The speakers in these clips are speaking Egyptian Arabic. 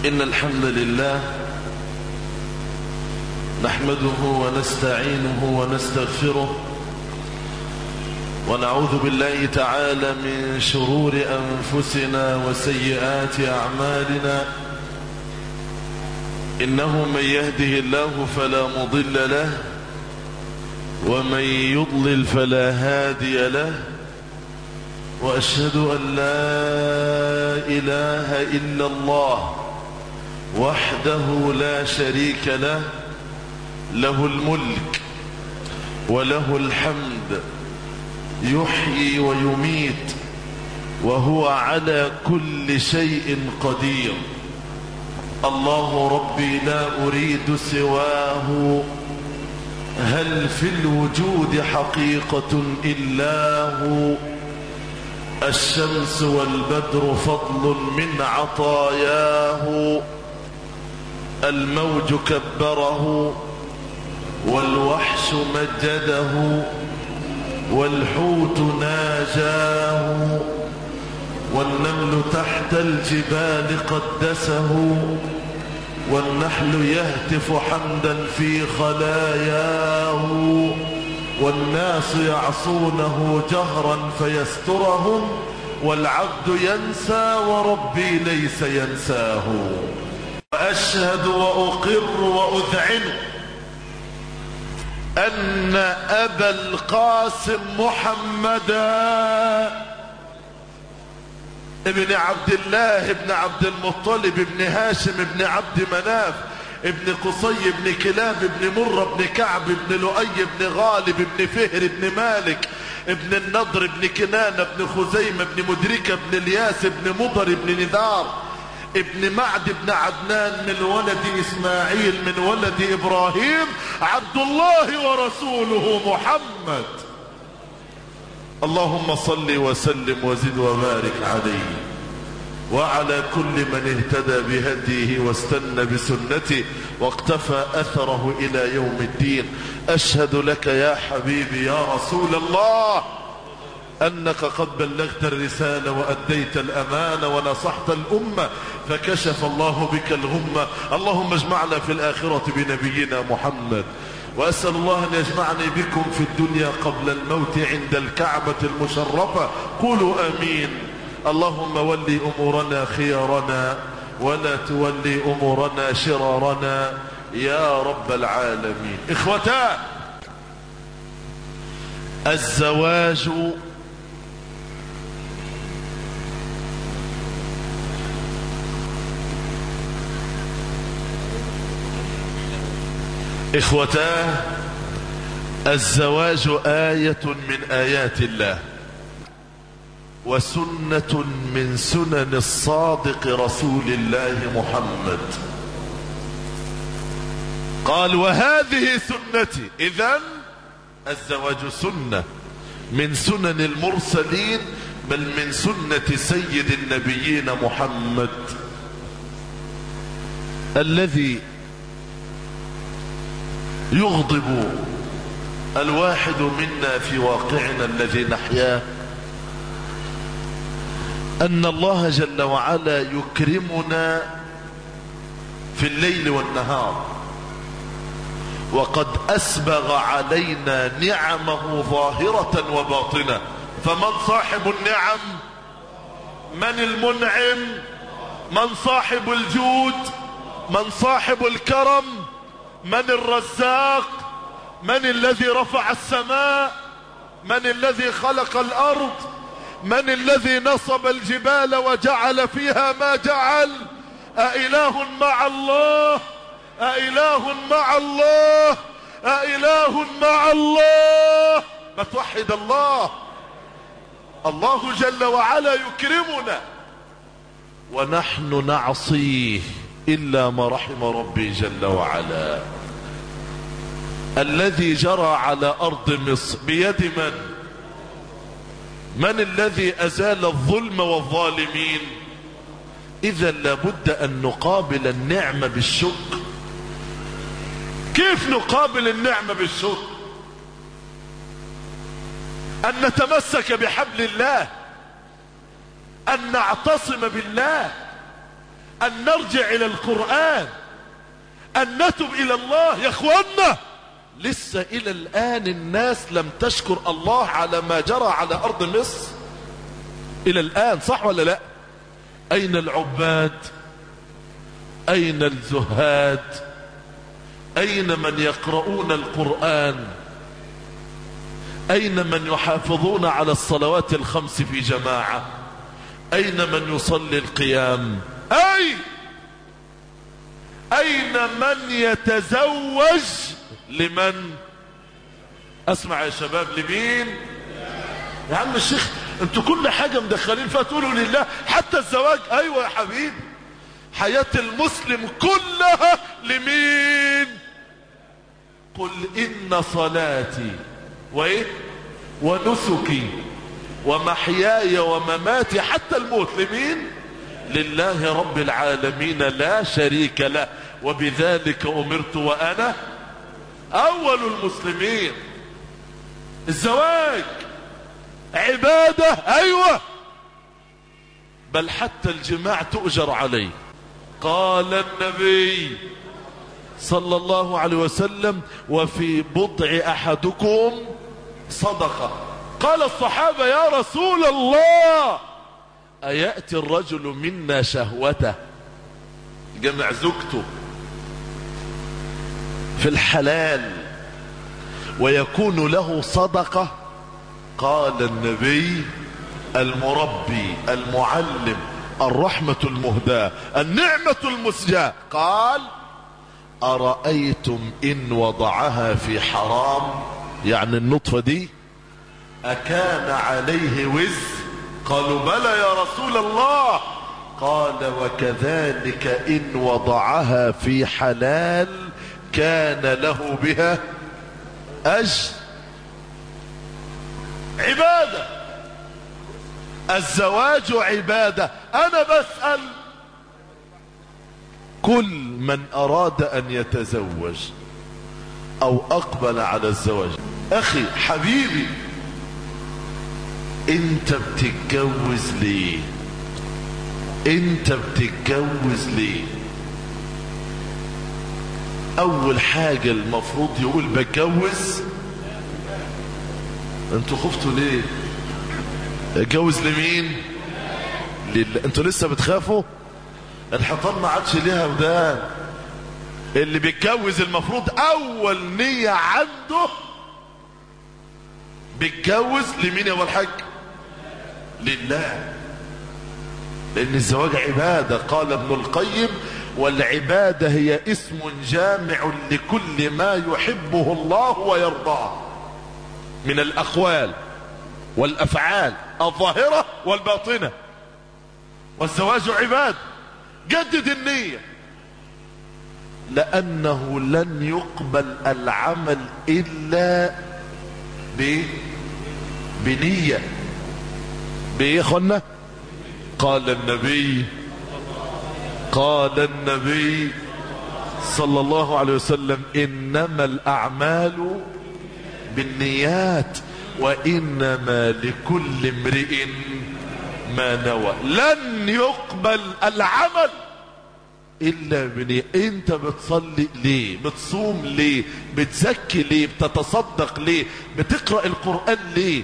إن الحمد لله نحمده ونستعينه ونستغفره ونعوذ بالله تعالى من شرور أنفسنا وسيئات أعمالنا إنه من يهده الله فلا مضل له ومن يضلل فلا هادي له وأشهد أن لا إله إلا الله وحده لا شريك له له الملك وله الحمد يحيي ويميت وهو على كل شيء قدير الله ربي لا أريد سواه هل في الوجود حقيقة إلا هو الشمس والبدر فضل من عطاياه الموج كبره والوحش مجده والحوت ناجاه والنمل تحت الجبال قدسه والنحل يهتف حمدا في خلاياه والناس يعصونه جهرا فيسترهم والعبد ينسى وربي ليس ينساه وأشهد وأقر وأذعن أن أبا القاسم محمدا ابن عبد الله ابن عبد المطلب ابن هاشم ابن عبد مناف ابن قصي ابن كلاب ابن مرة ابن كعب ابن لؤي ابن غالب ابن فهر ابن مالك ابن النضر ابن كنانة ابن خزيمة ابن مدركة ابن الياس ابن مضر ابن نذار ابن معد ابن عدنان من ولد اسماعيل من ولد ابراهيم عبد الله ورسوله محمد اللهم صل وسلم وزد وبارك عليه وعلى كل من اهتدى بهديه واستنى بسنته واقتفى اثره الى يوم الدين اشهد لك يا حبيبي يا رسول الله أنك قد بلغت الرسالة وأديت الأمانة ونصحت الأمة فكشف الله بك الغمة اللهم اجمعنا في الآخرة بنبينا محمد وأسأل الله أن يجمعني بكم في الدنيا قبل الموت عند الكعبة المشرفة قولوا آمين اللهم ولي أمورنا خيارنا ولا تولي أمورنا شرارنا يا رب العالمين إخوتا الزواج إخوتاه الزواج آية من آيات الله وسنة من سنن الصادق رسول الله محمد قال وهذه سنتي إذن الزواج سنة من سنن المرسلين بل من سنة سيد النبيين محمد الذي يغضب الواحد منا في واقعنا الذي نحياه أن الله جل وعلا يكرمنا في الليل والنهار وقد أسبغ علينا نعمه ظاهرة وباطنة فمن صاحب النعم من المنعم من صاحب الجود من صاحب الكرم من الرزاق من الذي رفع السماء من الذي خلق الأرض من الذي نصب الجبال وجعل فيها ما جعل أإله مع الله أإله مع الله أإله مع الله ما توحد الله الله جل وعلا يكرمنا ونحن نعصيه إلا ما رحم ربي جل وعلا الذي جرى على أرض مصر بيد من من الذي أزال الظلم والظالمين إذا لابد أن نقابل النعمة بالشكر كيف نقابل النعمة بالشكر أن نتمسك بحبل الله أن نعتصم بالله ان نرجع الى القرآن ان نتب الى الله يا اخوانا لسه الى الان الناس لم تشكر الله على ما جرى على ارض مصر الى الان صح ولا لا اين العباد اين الزهاد اين من يقرؤون القرآن اين من يحافظون على الصلوات الخمس في جماعة اين من يصلي القيام اين اين من يتزوج لمن اسمع يا شباب لمين يا عم الشيخ انتوا كل حاجة مدخلين فيها تقولوا لله حتى الزواج ايوه يا حبيبي حياة المسلم كلها لمين قل ان صلاتي وايه ونسكي ومحياي ومماتي حتى الموت لمين لله رب العالمين لا شريك له وبذلك امرت وانا اول المسلمين الزواج عبادة ايوه بل حتى الجماع تؤجر عليه قال النبي صلى الله عليه وسلم وفي بضع احدكم صدقة قال الصحابة يا رسول الله ايأتي الرجل منا شهوته جمع زوجته في الحلال ويكون له صدقة قال النبي المربي المعلم الرحمة المهداة النعمة المسجاة قال أرأيتم إن وضعها في حرام يعني النطفة دي أكان عليه وزر قالوا بلى يا رسول الله قال وكذلك إن وضعها في حلال كان له بها أجر عبادة الزواج عبادة أنا بسأل كل من أراد أن يتزوج أو أقبل على الزواج أخي حبيبي أنت بتتجوز ليه أنت بتتجوز ليه أول حاجة المفروض يقول بتجوز أنتوا خفتوا ليه اتجوز لمين لله انتوا لسه بتخافوا الحيطان ما عادش ليها ودان اللي بيتجوز المفروض اول نية عنده بيتجوز لمين يا ابو الحاج لله لان الزواج عبادة قال ابن القيم والعبادة هي اسم جامع لكل ما يحبه الله ويرضاه من الاقوال والافعال الظاهرة والباطنة والزواج عباد جدد النية لأنه لن يقبل العمل إلا ب... بنية بإيه خلنا قال النبي قال النبي صلى الله عليه وسلم إنما الأعمال بالنيات وإنما لكل امرئ ما نوى لن يقبل العمل إلا بنية أنت بتصلي ليه بتصوم ليه بتزكي ليه بتتصدق ليه بتقرأ القرآن ليه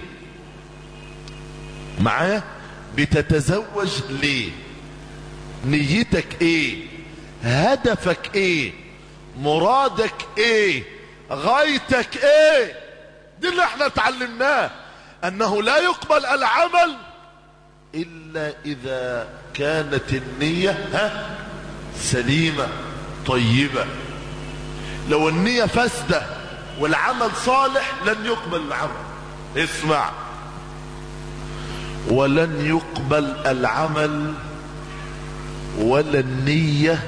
معاه بتتزوج ليه نيتك ايه هدفك ايه مرادك ايه غايتك ايه دي اللي احنا اتعلمناه انه لا يقبل العمل الا اذا كانت النية ها سليمة طيبة لو النية فاسدة والعمل صالح لن يقبل العمل اسمع ولن يقبل العمل ولا النية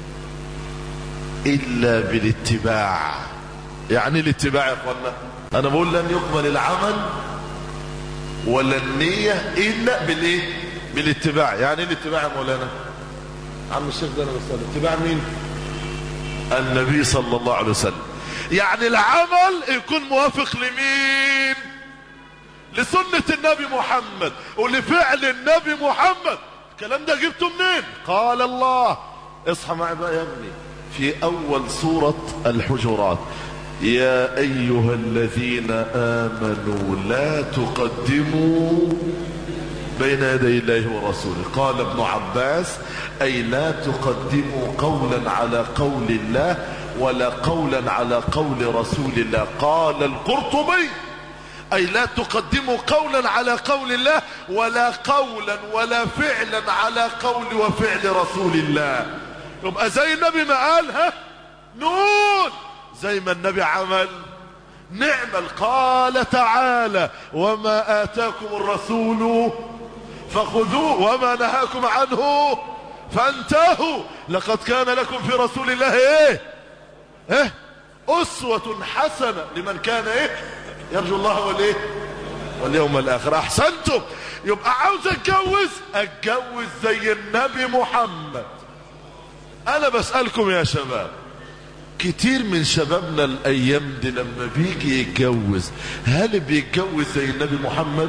الا بالاتباع يعني الاتباع يا اخوانا انا بقول لن يقبل العمل ولا النية الا بالايه بالاتباع يعني ايه الاتباع يا مولانا عم الشيخ ده انا بسأل اتباع مين النبي صلى الله عليه وسلم يعني العمل يكون موافق لمين لسنة النبي محمد ولفعل النبي محمد الكلام ده جبته منين قال الله اصحى معي بقى يا ابني في اول سورة الحجرات يا ايها الذين امنوا لا تقدموا بين يدي الله ورسوله قال ابن عباس اي لا تقدموا قولا على قول الله ولا قولا على قول رسول الله قال القرطبي أي لا تقدموا قولا على قول الله ولا قولا ولا فعلا على قول وفعل رسول الله يبقى زي النبي ما قال ها نقول زي ما النبي عمل نعمل قال تعالى وما آتاكم الرسول فخذوه وما نهاكم عنه فانتهوا لقد كان لكم في رسول الله ايه ايه اسوة حسنة لمن كان ايه يرجو الله والايه واليوم الاخر احسنتم يبقى عاوز اتجوز اتجوز زي النبي محمد انا بسألكم يا شباب كتير من شبابنا الايام دي لما بيجي يتجوز هل بيتجوز زي النبي محمد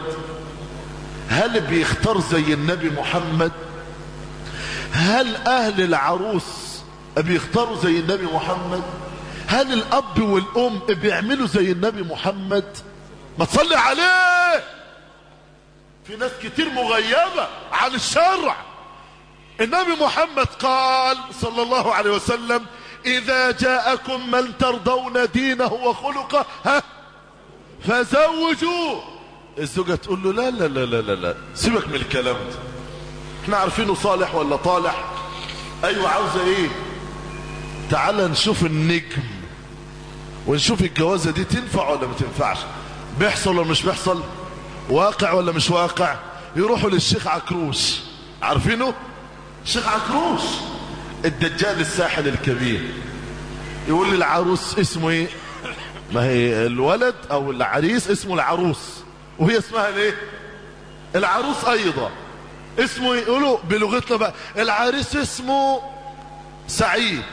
هل بيختار زي النبي محمد هل اهل العروس بيختاروا زي النبي محمد هل الاب والام بيعملوا زي النبي محمد ما تصلي عليه في ناس كتير مغيبة عن الشرع النبي محمد قال صلى الله عليه وسلم اذا جاءكم من ترضون دينه وخلقه ها فزوجوه الزوجة تقول له لا لا لا لا لا, لا. سيبك من الكلام ده احنا عارفينه صالح ولا طالح ايوه عاوزة ايه تعال نشوف النجم ونشوف الجوازة دي تنفع ولا ما تنفعش بيحصل ولا مش بيحصل واقع ولا مش واقع يروحوا للشيخ عكروش عارفينه الشيخ عكروش الدجال الساحل الكبير يقول لي العروس اسمه ايه ما هي الولد او العريس اسمه العروس وهي اسمها الايه العروس ايضا اسمه يقولوا بلغتنا بقى العريس اسمه سعيد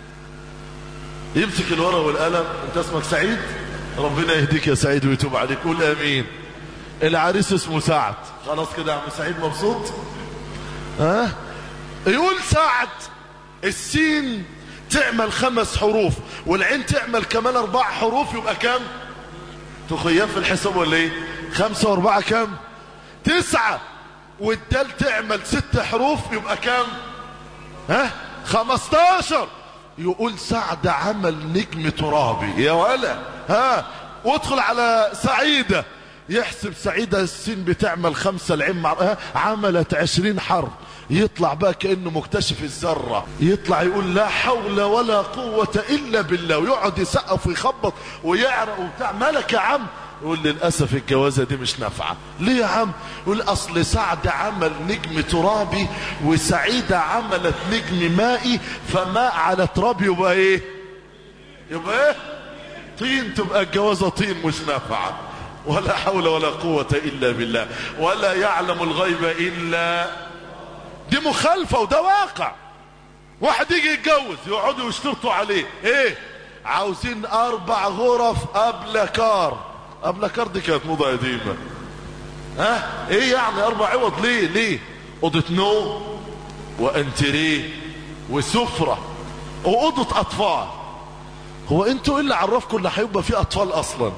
يمسك الورقه والقلم انت اسمك سعيد ربنا يهديك يا سعيد ويتوب عليك قول امين العريس اسمه سعد خلاص كده يا عم سعيد مبسوط ها يقول سعد السين تعمل خمس حروف والعين تعمل كمان اربع حروف يبقى كام تخيل في الحساب ولا ايه خمسة واربعة كام تسعة والدال تعمل ست حروف يبقى كام ها خمستاشر يقول سعد عمل نجم ترابي يا ولا ها وادخل على سعيدة يحسب سعيدة السين بتعمل خمسة العين مع ها عملت عشرين حرف يطلع بقى كأنه مكتشف الذرة يطلع يقول لا حول ولا قوة إلا بالله ويقعد يسقف ويخبط ويعرق وبتاع مالك يا عم يقول للأسف الجوازة دي مش نافعة ليه يا عم يقول أصل سعد عمل نجم ترابي وسعيدة عملت نجم مائي فماء على تراب يبقى ايه يبقى ايه طين تبقى الجوازة طين مش نافعة ولا حول ولا قوة إلا بالله ولا يعلم الغيب إلا دي مخالفة وده واقع واحد يجي يتجوز يقعدوا يشترطوا عليه ايه عاوزين اربع غرف قبل كار قبل كار دي كانت موضة قديمة ها ايه يعني اربع عوض ليه ليه اوضة نوم وانتريه وسفرة واوضة اطفال هو انتوا ايه اللي عرفكم اللي هيبقى فيه اطفال اصلا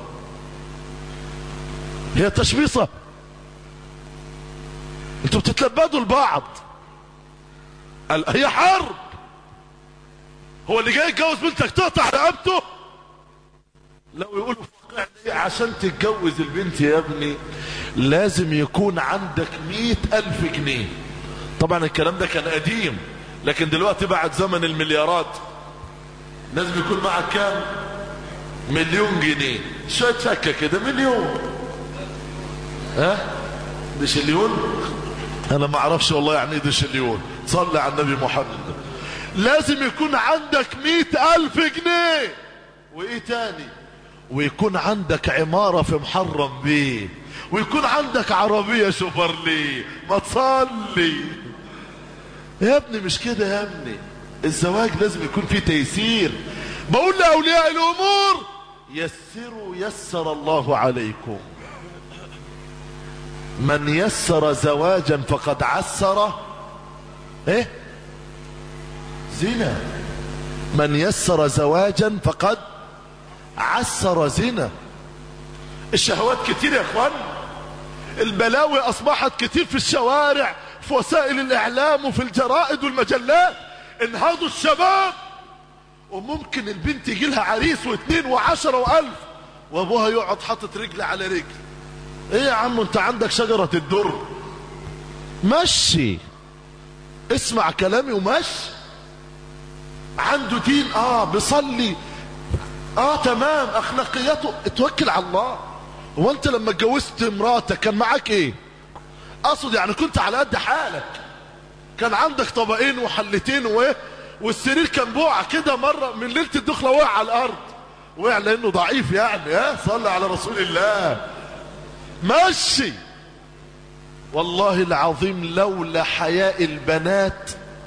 هي تشبيصة انتوا بتتلبدوا لبعض هي حرب هو اللي جاي يتجوز بنتك تقطع رقبته لو يقولوا عشان تتجوز البنت يا ابني لازم يكون عندك مئة ألف جنيه طبعا الكلام ده كان قديم لكن دلوقتي بعد زمن المليارات لازم يكون معك كام مليون جنيه شوية فكة كده مليون ها دشليون انا ما اعرفش والله يعني ايه دشليون صلي على النبي محمد لازم يكون عندك مئة الف جنيه وايه تاني ويكون عندك عمارة في محرم بيه ويكون عندك عربية شوفرلي ما تصلي يا ابني مش كده يا ابني الزواج لازم يكون فيه تيسير بقول لأولياء الأمور يسروا يسر الله عليكم من يسر زواجا فقد عسر ايه زنا من يسر زواجا فقد عسر زنا الشهوات كتير يا اخوان البلاوي اصبحت كتير في الشوارع في وسائل الاعلام وفي الجرائد والمجلات انهضوا الشباب وممكن البنت يجي لها عريس واثنين وعشرة والف وابوها يقعد حاطط رجل على رجل ايه يا عم انت عندك شجرة الدر مشي اسمع كلامي ومشي عنده دين اه بيصلي اه تمام اخلاقياته اتوكل على الله هو انت لما اتجوزت مراتك كان معاك ايه اقصد يعني كنت على قد حالك كان عندك طبقين وحلتين وايه والسرير كان بوعة كده مرة من ليلة الدخلة وقع على الارض وقع لانه ضعيف يعني ها صلى على رسول الله مشي والله العظيم لولا حياء البنات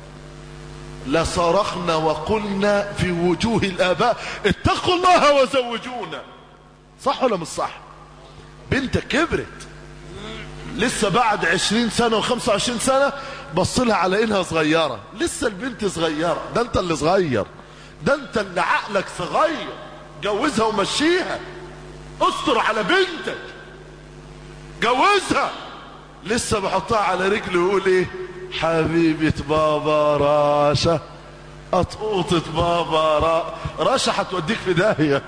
لصرخنا وقلنا في وجوه الآباء اتقوا الله وزوجونا صح ولا مش صح بنتك كبرت لسه بعد عشرين سنة وخمسة وعشرين سنة بصلها على انها صغيرة لسه البنت صغيرة ده انت اللي صغير ده انت اللي عقلك صغير جوزها ومشيها استر على بنتك جوزها لسه بحطها على رجله ويقول ايه حبيبة بابا راشا قطقوطة بابا را... راشا هتوديك في داهية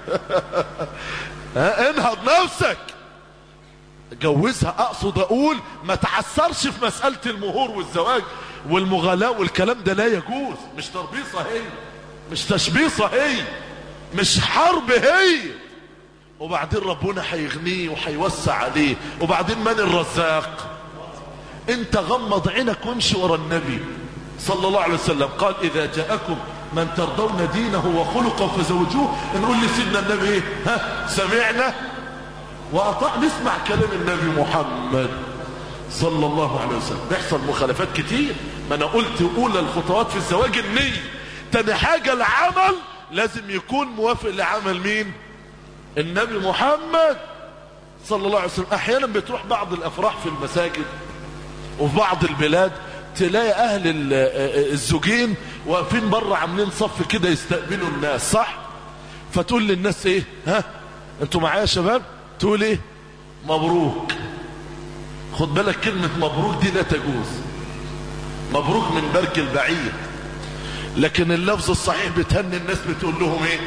انهض نفسك جوزها اقصد اقول ما تعثرش في مسألة المهور والزواج والمغالاة والكلام ده لا يجوز مش تربيصة هي مش تشبيصة هي مش حرب هي وبعدين ربنا هيغنيه وهيوسع عليه وبعدين من الرزاق انت غمض عينك وامشي ورا النبي صلى الله عليه وسلم قال اذا جاءكم من ترضون دينه وخلقه فزوجوه نقول لسيدنا النبي ايه ها سمعنا واطاع نسمع كلام النبي محمد صلى الله عليه وسلم بيحصل مخالفات كتير ما انا قلت اولى الخطوات في الزواج النية تاني حاجة العمل لازم يكون موافق لعمل مين النبي محمد صلى الله عليه وسلم احيانا بتروح بعض الافراح في المساجد وفي بعض البلاد تلاقي اهل الزوجين واقفين بره عاملين صف كده يستقبلوا الناس صح فتقول للناس ايه ها انتوا معايا يا شباب تقول ايه مبروك خد بالك كلمة مبروك دي لا تجوز مبروك من برك البعيد لكن اللفظ الصحيح بتهني الناس بتقول لهم ايه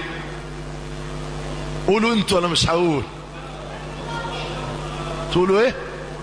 قولوا انتوا انا مش هقول تقولوا ايه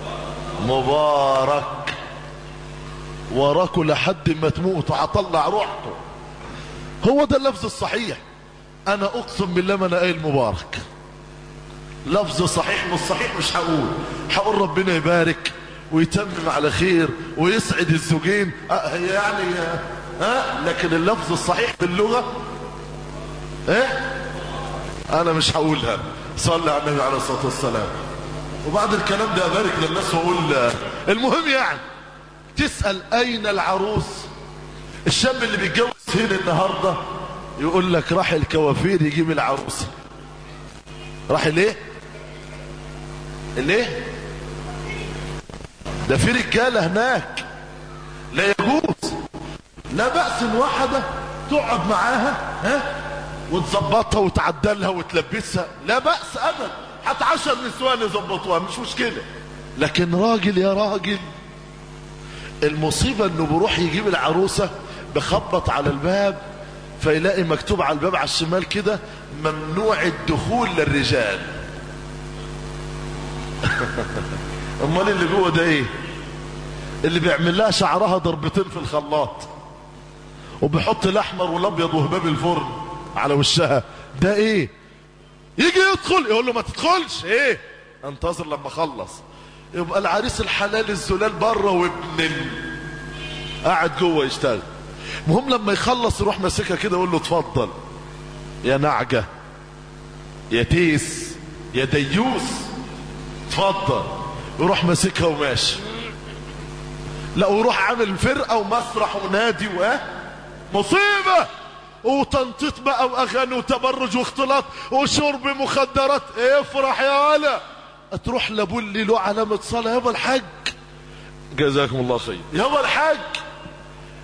مبارك وراكوا لحد ما تموت وهطلع روحكم هو ده اللفظ الصحيح انا اقسم بالله ما انا قايل مبارك لفظ صحيح مش صحيح مش هقول هقول ربنا يبارك ويتمم على خير ويسعد الزوجين أه هي يعني ها أه لكن اللفظ الصحيح باللغة ايه انا مش هقولها صلى على النبي عليه الصلاة والسلام وبعد الكلام ده ابارك للناس واقول المهم يعني تسأل اين العروس الشاب اللي بيتجوز هنا النهاردة يقول لك راح الكوافير يجيب العروسة راح ليه ليه ده في رجالة هناك لا يجوز لا بأس واحدة تقعد معاها ها وتظبطها وتعدلها وتلبسها لا بأس أبدا حتى عشر نسوان يظبطوها مش مشكلة لكن راجل يا راجل المصيبة انه بيروح يجيب العروسة بخبط على الباب فيلاقي مكتوب على الباب على الشمال كده ممنوع الدخول للرجال امال اللي جوه ده ايه اللي بيعمل لها شعرها ضربتين في الخلاط وبيحط الاحمر والابيض وهباب الفرن على وشها ده ايه يجي يدخل يقول له ما تدخلش ايه انتظر لما اخلص يبقى العريس الحلال الزلال بره وابن ال... قاعد جوه يشتغل المهم لما يخلص يروح ماسكها كده يقول له اتفضل يا نعجة يا تيس يا ديوس اتفضل يروح ماسكها وماشي لا ويروح عامل فرقة ومسرح ونادي و مصيبة وتنطيط بقى واغاني وتبرج واختلاط وشرب مخدرات افرح يا ولا تروح لابو اللي له علامة صلاة يابا الحاج جزاكم الله خير يابا الحاج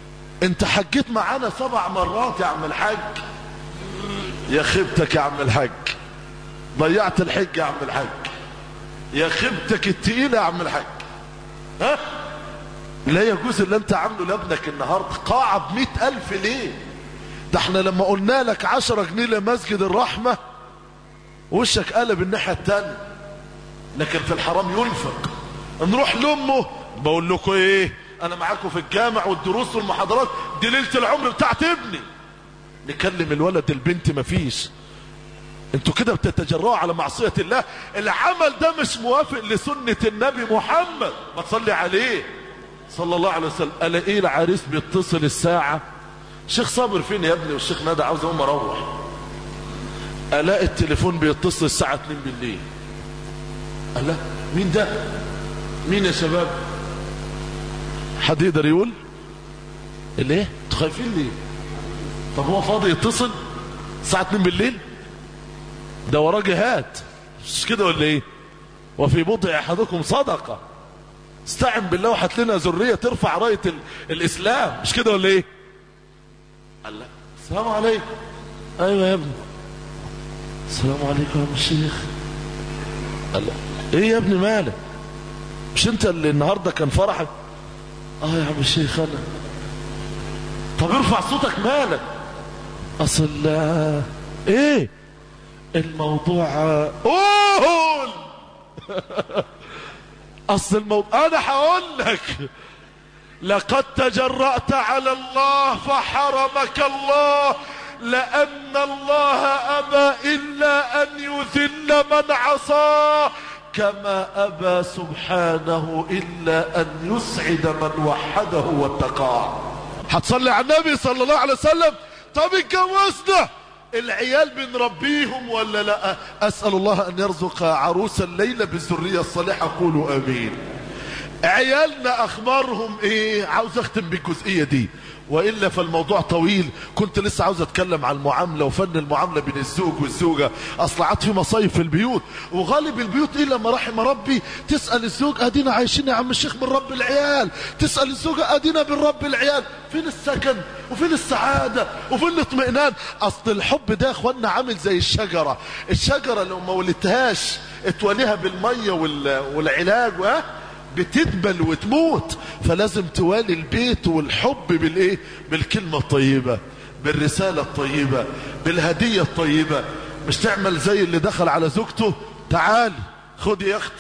انت حجيت معانا سبع مرات يا عم الحاج يا خيبتك يا عم الحاج ضيعت الحج يا عم الحاج يا خيبتك التقيلة يا عم الحاج ها لا يجوز اللي انت عامله لابنك النهاردة قاعة بمئة الف ليه ده احنا لما قلنا لك عشرة جنيه لمسجد الرحمة وشك قلب الناحية التانية لكن في الحرام ينفق نروح لامه بقول لكم ايه انا معاكم في الجامع والدروس والمحاضرات دي ليلة العمر بتاعت ابني نكلم الولد البنت مفيش انتوا كده بتتجرؤوا على معصية الله العمل ده مش موافق لسنة النبي محمد ما تصلي عليه صلى الله عليه وسلم الاقيه العريس بيتصل الساعة شيخ صابر فين يا ابني والشيخ ندى عاوز اقوم اروح الاقي التليفون بيتصل الساعة 2 بالليل الا مين ده مين يا شباب حد يقدر يقول ليه انتوا خايفين ليه طب هو فاضي يتصل الساعة 2 بالليل ده وراه جهاد مش كده ولا ايه وفي بضع احدكم صدقة استعن بالله وهات لنا ذرية ترفع راية ال... الاسلام مش كده ولا ايه قال لا السلام عليكم ايوه يا ابني السلام عليكم يا عم الشيخ قال لا ايه يا ابني مالك مش انت اللي النهارده كان فرحك اه يا عم الشيخ انا طب ارفع صوتك مالك اصل ايه الموضوع قول اصل الموضوع انا هقول لك لقد تجرأت على الله فحرمك الله لأن الله أبى إلا أن يذل من عصاه كما أبى سبحانه إلا أن يسعد من وحده واتقاه هتصلي على النبي صلى الله عليه وسلم طب اتجوزنا العيال بنربيهم ولا لا أسأل الله أن يرزق عروس الليلة بالذرية الصالحة قولوا أمين عيالنا أخبارهم إيه عاوز أختم بالجزئية دي وإلا فالموضوع طويل كنت لسه عاوز أتكلم عن المعاملة وفن المعاملة بين الزوج والزوجة أصل عاد في مصايف في البيوت وغالب البيوت إيه لما رحم ربي تسأل الزوج أدينا عايشين يا عم الشيخ من رب العيال تسأل الزوجة أدينا من رب العيال فين السكن وفين السعادة وفين الاطمئنان أصل الحب ده يا أخوانا عامل زي الشجرة الشجرة لو ما ولدتهاش اتوليها بالمية والعلاج وها بتدبل وتموت فلازم توالي البيت والحب بالايه بالكلمة الطيبة بالرسالة الطيبة بالهدية الطيبة مش تعمل زي اللي دخل على زوجته تعال خد يا اخت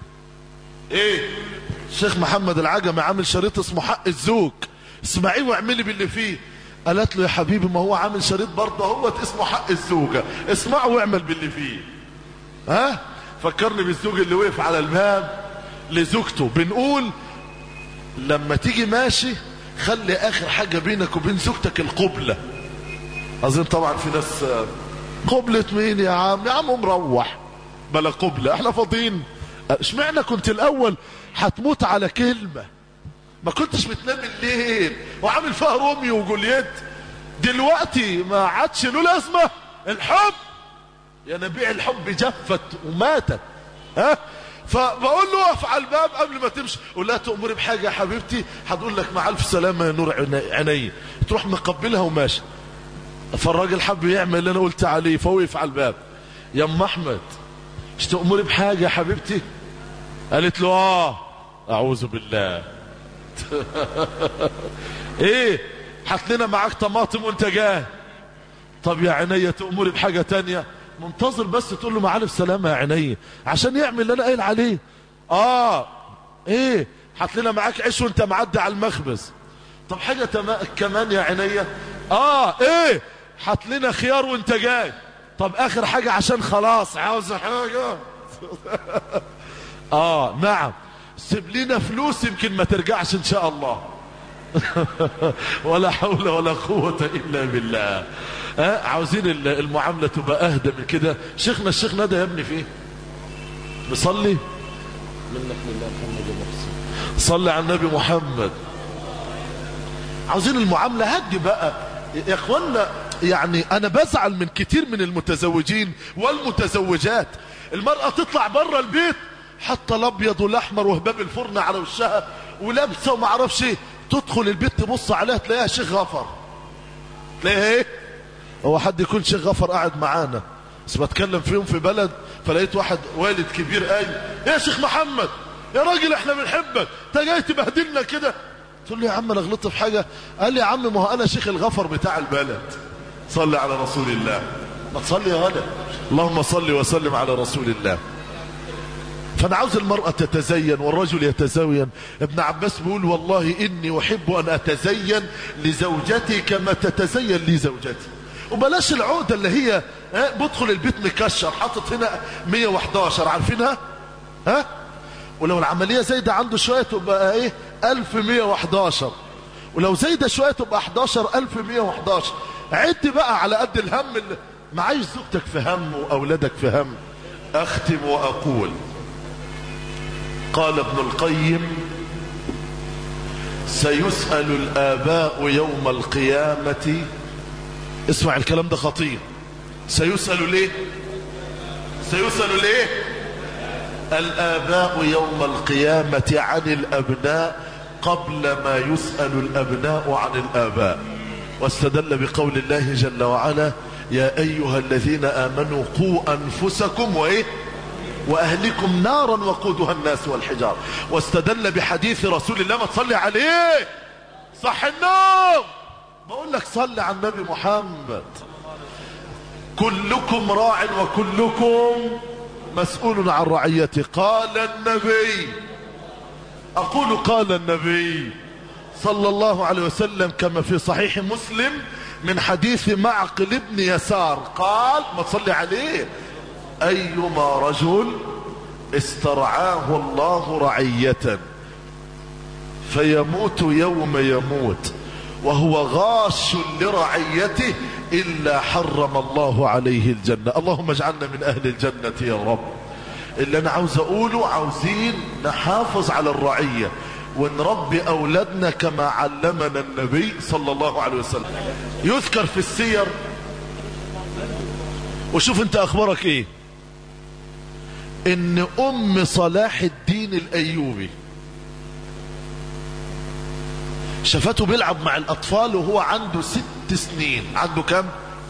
ايه الشيخ محمد العجمي عامل شريط اسمه حق الزوج اسمعيه واعملي باللي فيه قالت له يا حبيبي ما هو عامل شريط برضه هو اسمه حق الزوجة اسمعه واعمل باللي فيه ها فكرني بالزوج اللي وقف على الباب لزوجته بنقول لما تيجي ماشي خلي اخر حاجة بينك وبين زوجتك القبلة اظن طبعا في ناس قبلة مين يا عم يا عم مروح بلا قبلة احنا فاضيين اشمعنى كنت الاول هتموت على كلمة ما كنتش بتنام الليل وعامل فيها روميو وجولييت دلوقتي ما عادش له لازمة الحب يا نبيع الحب جفت وماتت ها فبقول له اقف على الباب قبل ما تمشي قول لها تأمري بحاجة يا حبيبتي هتقول لك مع ألف سلامة يا نور عيني تروح مقبلها وماشي فالراجل حب يعمل اللي أنا قلت عليه فوقف على الباب يا أم أحمد مش تأمري بحاجة يا حبيبتي قالت له آه أعوذ بالله إيه حط لنا معاك طماطم وانت جاي طب يا عينيا تأمري بحاجة تانية منتظر بس تقول له معالف سلامة يا عيني عشان يعمل اللي انا قايل عليه اه ايه حط لنا معاك عيش وانت معدي على المخبز طب حاجة تما... كمان يا عينيا اه ايه حط لنا خيار وانت جاي طب اخر حاجة عشان خلاص عاوز حاجة اه نعم سيب لنا فلوس يمكن ما ترجعش ان شاء الله ولا حول ولا قوة الا بالله ها عاوزين المعاملة تبقى اهدى من كده شيخنا الشيخ ندى يا ابني في ايه بصلي منك لله محمد المحسن صلي على النبي محمد عاوزين المعاملة هدي بقى يا اخوانا يعني انا بزعل من كتير من المتزوجين والمتزوجات المرأة تطلع بره البيت حتى الابيض والاحمر وهباب الفرن على وشها ولابسه وما اعرفش ايه تدخل البيت تبص عليها تلاقيها شيخ غفر تلاقيها ايه هو حد يكون شيخ غفر قاعد معانا بس بتكلم فيهم في بلد فلقيت واحد والد كبير قال يا شيخ محمد يا راجل احنا بنحبك انت جاي تبهدلنا كده تقول له يا عم انا غلطت في حاجه قال لي يا عم ما هو انا شيخ الغفر بتاع البلد صلي على رسول الله ما تصلي يا غلا اللهم صل وسلم على رسول الله فانا عاوز المرأة تتزين والرجل يتزين ابن عباس بيقول والله اني احب ان اتزين لزوجتي كما تتزين لي زوجتي وبلاش العقدة اللي هي ها بدخل البيت مكشر حاطط هنا 111 عارفينها ها ولو العملية زايدة عنده شوية تبقى ايه 1111 ولو زايدة شوية تبقى 11111 عد بقى على قد الهم اللي معايش زوجتك في هم واولادك في هم اختم واقول قال ابن القيم سيسأل الآباء يوم القيامة اسمع الكلام ده خطير سيسأل ليه سيسأل ليه الآباء يوم القيامة عن الأبناء قبل ما يسأل الأبناء عن الآباء واستدل بقول الله جل وعلا يا أيها الذين آمنوا قوا أنفسكم وإيه وأهلكم نارا وقودها الناس والحجار واستدل بحديث رسول الله ما تصلي عليه صح النوم بقول لك صلي على النبي محمد كلكم راع وكلكم مسؤول عن رعيته قال النبي أقول قال النبي صلى الله عليه وسلم كما في صحيح مسلم من حديث معقل ابن يسار قال ما تصلي عليه أيما رجل استرعاه الله رعية فيموت يوم يموت وهو غاش لرعيته إلا حرم الله عليه الجنة اللهم اجعلنا من أهل الجنة يا رب اللي أنا عاوز أقوله عاوزين نحافظ على الرعية ونربي أولادنا كما علمنا النبي صلى الله عليه وسلم يذكر في السير وشوف انت أخبارك ايه ان ام صلاح الدين الايوبي شافته بيلعب مع الاطفال وهو عنده ست سنين عنده كم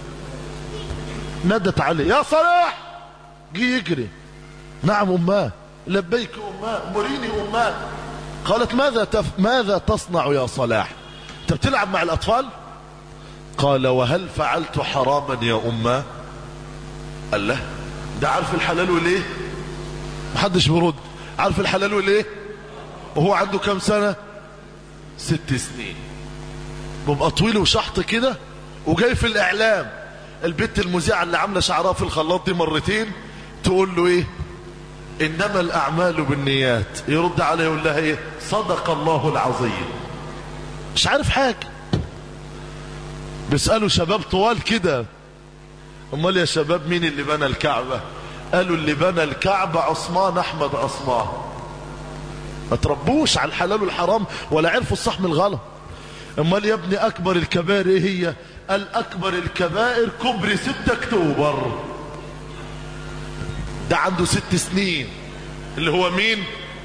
ندت عليه يا صلاح جه يجري نعم اماه لبيك اماه مريني اماه قالت ماذا تف... ماذا تصنع يا صلاح انت بتلعب مع الاطفال قال وهل فعلت حراما يا اماه قال له ده عارف الحلال وليه محدش بيرد عارف الحلال وليه وهو عنده كم سنة ست سنين بيبقى طويل وشحط كده وجاي في الاعلام البت المذيعة اللي عاملة شعرها في الخلاط دي مرتين تقول له ايه انما الاعمال بالنيات يرد عليها يقول لها ايه صدق الله العظيم مش عارف حاجة بيسألوا شباب طوال كده امال يا شباب مين اللي بنى الكعبة قالوا اللي بنى الكعبة عثمان احمد عثمان ما تربوش على الحلال والحرام ولا عرفوا الصح من الغلط امال يا ابني اكبر الكبائر ايه هي الاكبر الكبائر كبر 6 اكتوبر ده عنده ست سنين اللي هو مين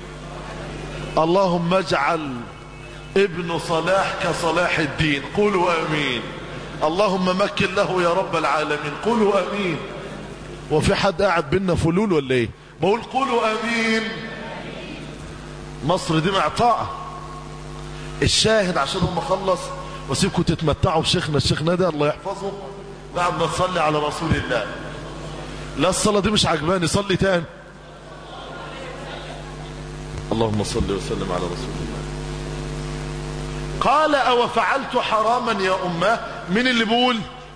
اللهم اجعل ابن صلاح كصلاح الدين قولوا امين اللهم مكن له يا رب العالمين قولوا امين وفي حد قاعد بينا فلول ولا ايه بقول قولوا امين مصر دي معطاءة الشاهد عشان هم خلص وسيبكم تتمتعوا بشيخنا الشيخ ندى الله يحفظه بعد ما تصلي على رسول الله لا الصلاة دي مش عجباني صلي تاني اللهم صل وسلم على رسول الله قال او فعلت حراما يا امه مين اللي بيقول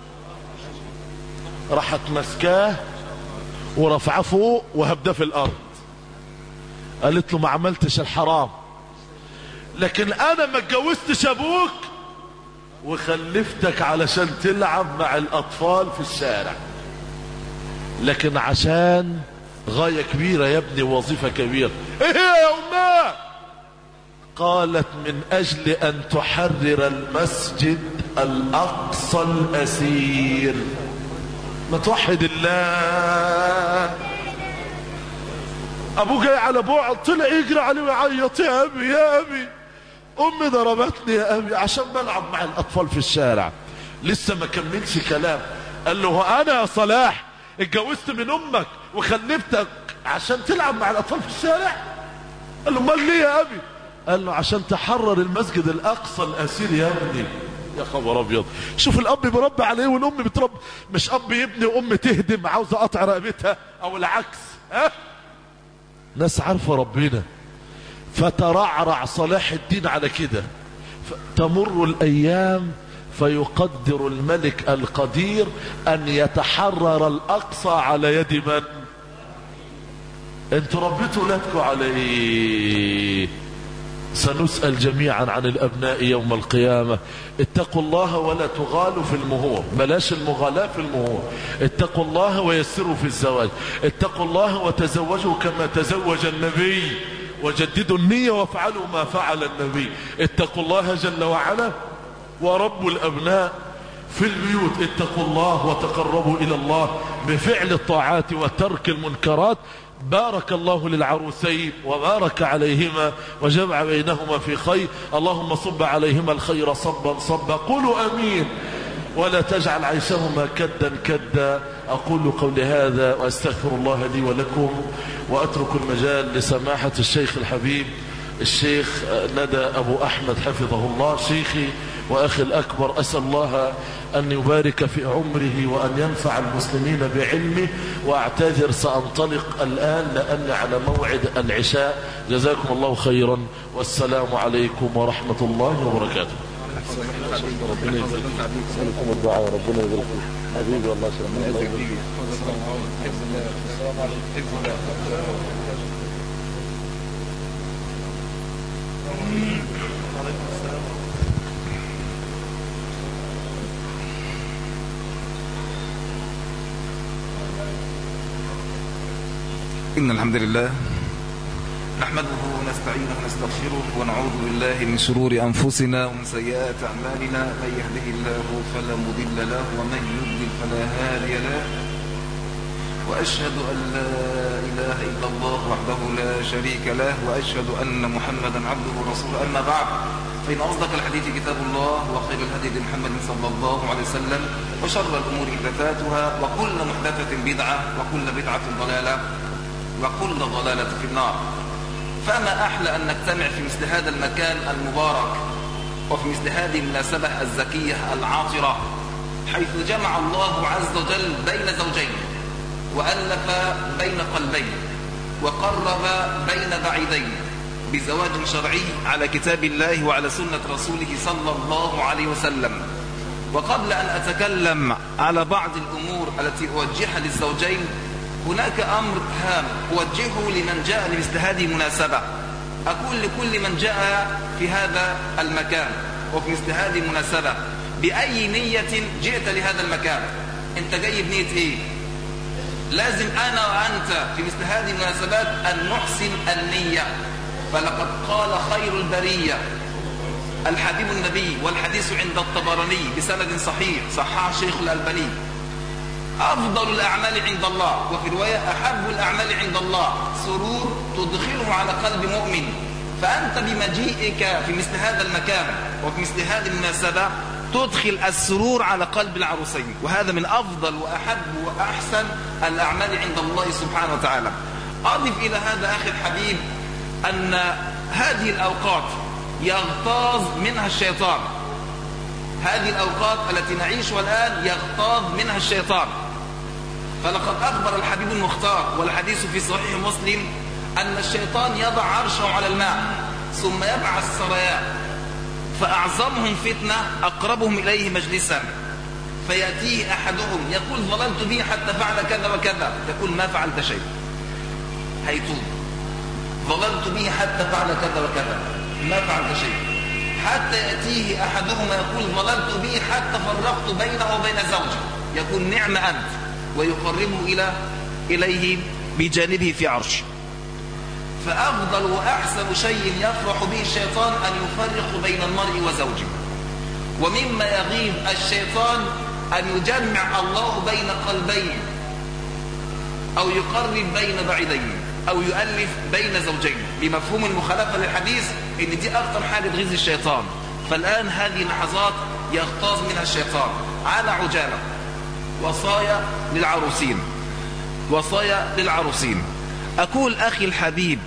راحت مسكاه ورفعه فوق وهبده في الارض قالت له ما عملتش الحرام لكن انا ما اتجوزتش ابوك وخلفتك علشان تلعب مع الاطفال في الشارع لكن عشان غاية كبيرة يا ابني وظيفة كبيرة ايه يا امه قالت من اجل ان تحرر المسجد الاقصى الاسير ما توحد الله ابوه جاي على بعد طلع يجري عليه ويعيط يا ابي يا ابي امي ضربتني يا ابي عشان بلعب مع الاطفال في الشارع لسه ما كملش كلام قال له انا يا صلاح اتجوزت من امك وخلفتك عشان تلعب مع الاطفال في الشارع قال له امال ليه يا ابي قال له عشان تحرر المسجد الاقصى الاسير يا ابني يا خبر ابيض شوف الاب بيربي عليه والام بتربي مش اب يبني وام تهدم عاوزه اقطع رقبتها او العكس ها ناس عارفه ربنا فترعرع صلاح الدين على كده تمر الايام فيقدر الملك القدير ان يتحرر الاقصى على يد من انتوا ربيتوا ولادكم على ايه سنسأل جميعا عن الأبناء يوم القيامة اتقوا الله ولا تغالوا في المهور بلاش المغالاة في المهور اتقوا الله ويسروا في الزواج اتقوا الله وتزوجوا كما تزوج النبي وجددوا النية وافعلوا ما فعل النبي اتقوا الله جل وعلا ورب الأبناء في البيوت اتقوا الله وتقربوا إلى الله بفعل الطاعات وترك المنكرات بارك الله للعروسين وبارك عليهما وجمع بينهما في خير اللهم صب عليهما الخير صبا صبا قولوا أمين ولا تجعل عيشهما كدا كدا أقول قولي هذا وأستغفر الله لي ولكم وأترك المجال لسماحة الشيخ الحبيب الشيخ ندى أبو أحمد حفظه الله شيخي وأخي الأكبر أسأل الله أن يبارك في عمره وأن ينفع المسلمين بعلمه وأعتذر سأنطلق الآن لأن على موعد العشاء جزاكم الله خيرا والسلام عليكم ورحمة الله وبركاته ربنا يسألكم الدعاء ربنا يبارك حبيبي والله إن الحمد لله نحمده ونستعينه ونستغفره ونعوذ بالله من شرور أنفسنا ومن سيئات أعمالنا من يهده الله فلا مضل له ومن يضلل فلا هادي له وأشهد أن لا إله إلا الله وحده لا شريك له وأشهد أن محمدا عبده ورسوله أما بعد فإن أصدق الحديث كتاب الله وخير الهدي لمحمد صلى الله عليه وسلم وشر الأمور محدثاتها وكل محدثة بدعة وكل بدعة ضلالة وكل ضلالة في النار فما أحلى أن نجتمع في مثل هذا المكان المبارك وفي مثل هذه المناسبة الزكية العاطرة حيث جمع الله عز وجل بين زوجين وألف بين قلبين وقرب بين بعيدين بزواج شرعي على كتاب الله وعلى سنة رسوله صلى الله عليه وسلم وقبل أن أتكلم على بعض الأمور التي أوجهها للزوجين هناك أمر هام أوجهه لمن جاء لمثل هذه المناسبة أقول لكل من جاء في هذا المكان وفي مثل هذه المناسبة بأي نية جئت لهذا المكان أنت جاي بنية إيه لازم أنا وأنت في مثل هذه المناسبات أن نحسن النية فلقد قال خير البرية الحبيب النبي والحديث عند الطبراني بسند صحيح صححه الشيخ الألباني أفضل الأعمال عند الله وفي رواية أحب الأعمال عند الله سرور تدخله على قلب مؤمن فأنت بمجيئك في مثل هذا المكان وفي مثل هذه المناسبة تدخل السرور على قلب العروسين وهذا من أفضل وأحب وأحسن الأعمال عند الله سبحانه وتعالى أضف إلى هذا أخي الحبيب أن هذه الأوقات يغتاظ منها الشيطان هذه الأوقات التي نعيشها الآن يغتاظ منها الشيطان فلقد أخبر الحبيب المختار والحديث في صحيح مسلم أن الشيطان يضع عرشه على الماء ثم يبعث سرايا فأعظمهم فتنة أقربهم إليه مجلسا فيأتيه أحدهم يقول ظللت به حتى فعل كذا وكذا يقول ما فعلت شيء هيتوب ظللت به حتى فعل كذا وكذا ما فعلت شيء حتى يأتيه أحدهما يقول ظللت به حتى فرقت بينه وبين زوجه يقول نعم أنت ويقربه إلى إليه بجانبه في عرشه فأفضل وأحسن شيء يفرح به الشيطان أن يفرق بين المرء وزوجه ومما يغيب الشيطان أن يجمع الله بين قلبين أو يقرب بين بعيدين أو يؤلف بين زوجين بمفهوم المخالفة للحديث إن دي أكثر حاجة تغيظ الشيطان فالآن هذه لحظات يغتاظ منها الشيطان على عجالة وصايا للعروسين وصايا للعروسين أقول أخي الحبيب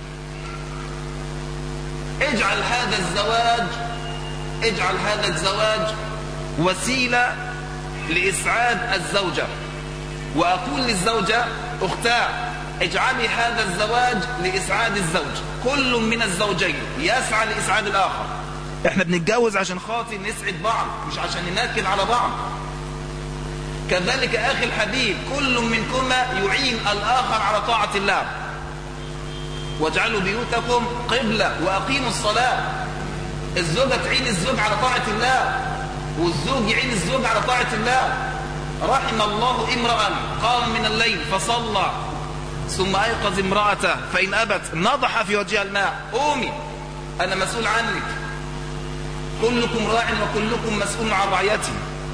اجعل هذا الزواج اجعل هذا الزواج وسيلة لإسعاد الزوجة وأقول للزوجة أختاه اجعلي هذا الزواج لإسعاد الزوج كل من الزوجين يسعى لإسعاد الآخر احنا بنتجوز عشان خاطر نسعد بعض مش عشان ننكد على بعض كذلك أخي الحبيب كل منكما يعين الآخر على طاعة الله واجعلوا بيوتكم قبلة وأقيموا الصلاة الزوجة تعين الزوج على طاعة الله والزوج يعين الزوج على طاعة الله رحم الله امرأ قام من الليل فصلى ثم أيقظ امرأته فإن أبت نضح في وجهها الماء قومي أنا مسؤول عنك كلكم راع وكلكم مسؤول عن رعيتي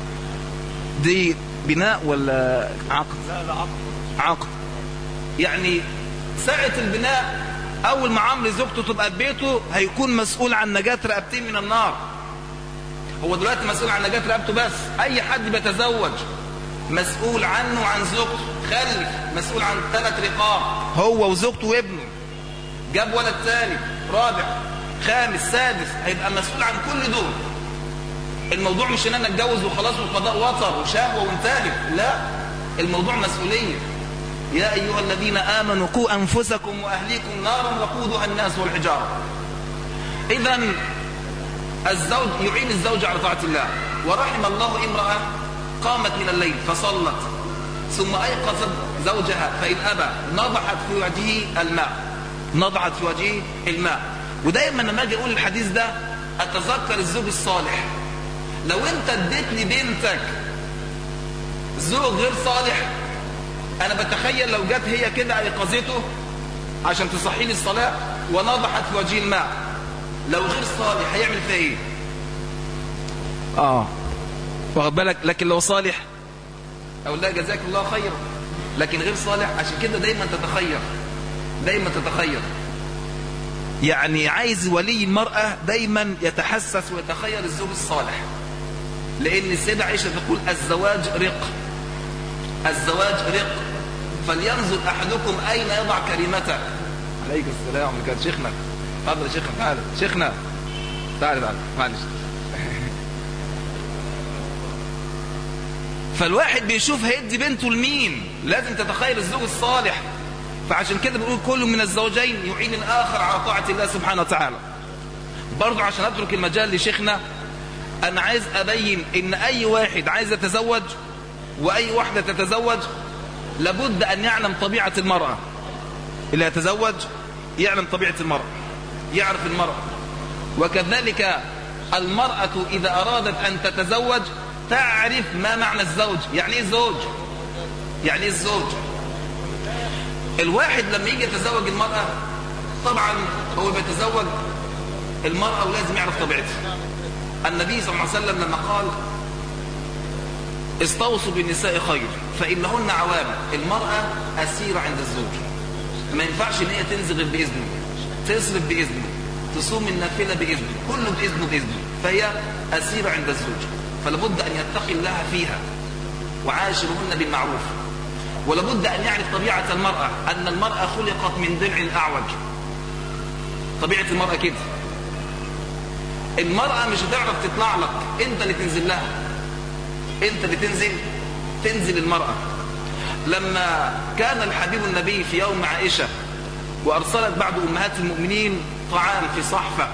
دي بناء ولا عقد لا لا عقد عقد يعني ساعة البناء أول ما عمرو زوجته تبقى في بيته هيكون مسؤول عن نجاة رقبتين من النار هو دلوقتي مسؤول عن نجاة رقبته بس أي حد بيتزوج مسؤول عنه وعن زوجته خلف مسؤول عن ثلاث رقاب هو وزوجته وابنه جاب ولد ثالث رابع خامس سادس هيبقى مسؤول عن كل دول الموضوع مش ان انا اتجوز وخلاص وقضاء وطر وشهوه وانتهت لا الموضوع مسؤوليه يا ايها الذين امنوا قوا انفسكم واهليكم نارا وقودها الناس والحجاره اذا الزوج يعين الزوج على طاعه الله ورحم الله امراه قامت من الليل فصلت ثم ايقظت زوجها فان ابى نضحت في وجهه الماء نضحت في وجهه الماء ودايما لما اجي اقول الحديث ده اتذكر الزوج الصالح لو انت اديت لي بنتك زوج غير صالح انا بتخيل لو جت هي كده ايقظته عشان تصحي لي الصلاه ونضحت في وجه الماء لو غير صالح هيعمل فيها ايه اه واخد بالك لكن لو صالح اقول لها جزاك الله خيرا لكن غير صالح عشان كده دايما تتخير دايما تتخير يعني عايز ولي المرأة دايما يتحسس ويتخير الزوج الصالح لأن السيدة عائشة تقول الزواج رق الزواج رق فلينظر أحدكم أين يضع كلمته عليك السلام كان شيخنا تفضل يا شيخنا تعال شيخنا تعال تعال معلش فالواحد بيشوف هيدي بنته لمين لازم تتخيل الزوج الصالح فعشان كده بنقول كل من الزوجين يعين الآخر على طاعة الله سبحانه وتعالى برضو عشان أترك المجال لشيخنا أنا عايز أبين إن أي واحد عايز يتزوج وأي واحدة تتزوج لابد أن يعلم طبيعة المرأة اللي يتزوج يعلم طبيعة المرأة يعرف المرأة وكذلك المرأة إذا أرادت أن تتزوج تعرف ما معنى الزوج يعني إيه الزوج يعني إيه الزوج الواحد لما يجي يتزوج المرأة طبعا هو بيتزوج المرأة ولازم يعرف طبيعتها النبي صلى الله عليه وسلم لما قال استوصوا بالنساء خير فإنهن عوام المرأة أسيرة عند الزوج ما ينفعش ان هي تنزل غير بإذنه تصرف بإذنه تصوم النافلة بإذنه كله بإذنه بإذنه فهي أسيرة عند الزوج فلابد أن يتقي الله فيها وعاشرهن بالمعروف ولابد أن يعرف طبيعة المرأة أن المرأة خلقت من ضلع أعوج طبيعة المرأة كده المرأة مش هتعرف تطلع لك انت اللي تنزل لها انت اللي تنزل تنزل المرأة لما كان الحبيب النبي في يوم عائشة وأرسلت بعض أمهات المؤمنين طعام في صحفة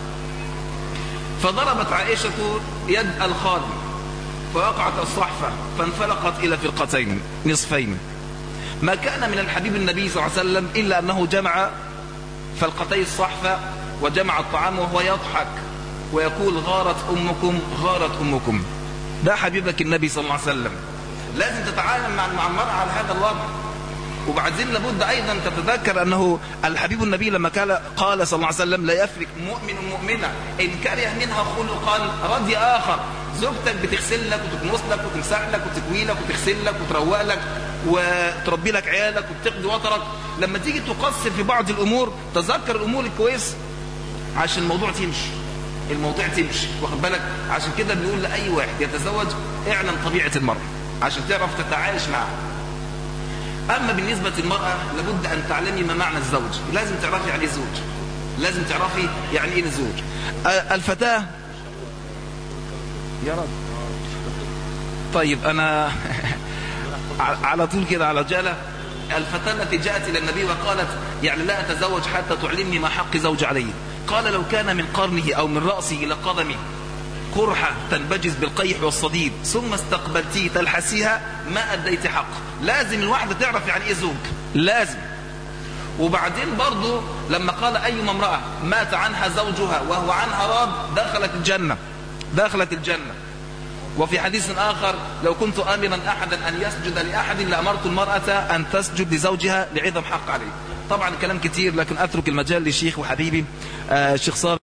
فضربت عائشة يد الخادم فوقعت الصحفة فانفلقت إلى فرقتين نصفين ما كان من الحبيب النبي صلى الله عليه وسلم إلا أنه جمع فلقتي الصحفة وجمع الطعام وهو يضحك ويقول غارت أمكم غارت أمكم ده حبيبك النبي صلى الله عليه وسلم لازم تتعامل مع مع المرأة على هذا الوضع وبعدين لابد أيضا تتذكر أنه الحبيب النبي لما قال قال صلى الله عليه وسلم لا يفرق مؤمن مؤمنة إن كره منها خلقا رضي آخر زوجتك بتغسل لك وتكنس لك وتمسح لك وتكوي لك وتغسل لك وتروق لك وتربي لك عيالك وبتقضي وطرك لما تيجي تقصر في بعض الامور تذكر الامور الكويسه عشان الموضوع تمشي الموضوع تمشي واخد بالك عشان كده بنقول لاي واحد يتزوج اعلم طبيعه المراه عشان تعرف تتعايش معها اما بالنسبه للمراه لابد ان تعلمي ما معنى الزوج لازم تعرفي يعني ايه زوج لازم تعرفي يعني ايه الزوج آه، الفتاه يا رب طيب انا على طول كده على جاله الفتاة التي جاءت إلى النبي وقالت يعني لا أتزوج حتى تعلمني ما حق زوج علي قال لو كان من قرنه أو من رأسه إلى قدمه قرحة تنبجز بالقيح والصديد ثم استقبلتيه تلحسيها ما أديت حق لازم الواحدة تعرف يعني إيه زوج لازم وبعدين برضو لما قال أي امرأة مات عنها زوجها وهو عنها راض دخلت الجنة دخلت الجنة وفي حديث آخر لو كنت آمرا أحدا أن يسجد لأحد لأمرت المرأة أن تسجد لزوجها لعظم حق عليه طبعا كلام كتير لكن أترك المجال لشيخ وحبيبي آه، الشيخ صالح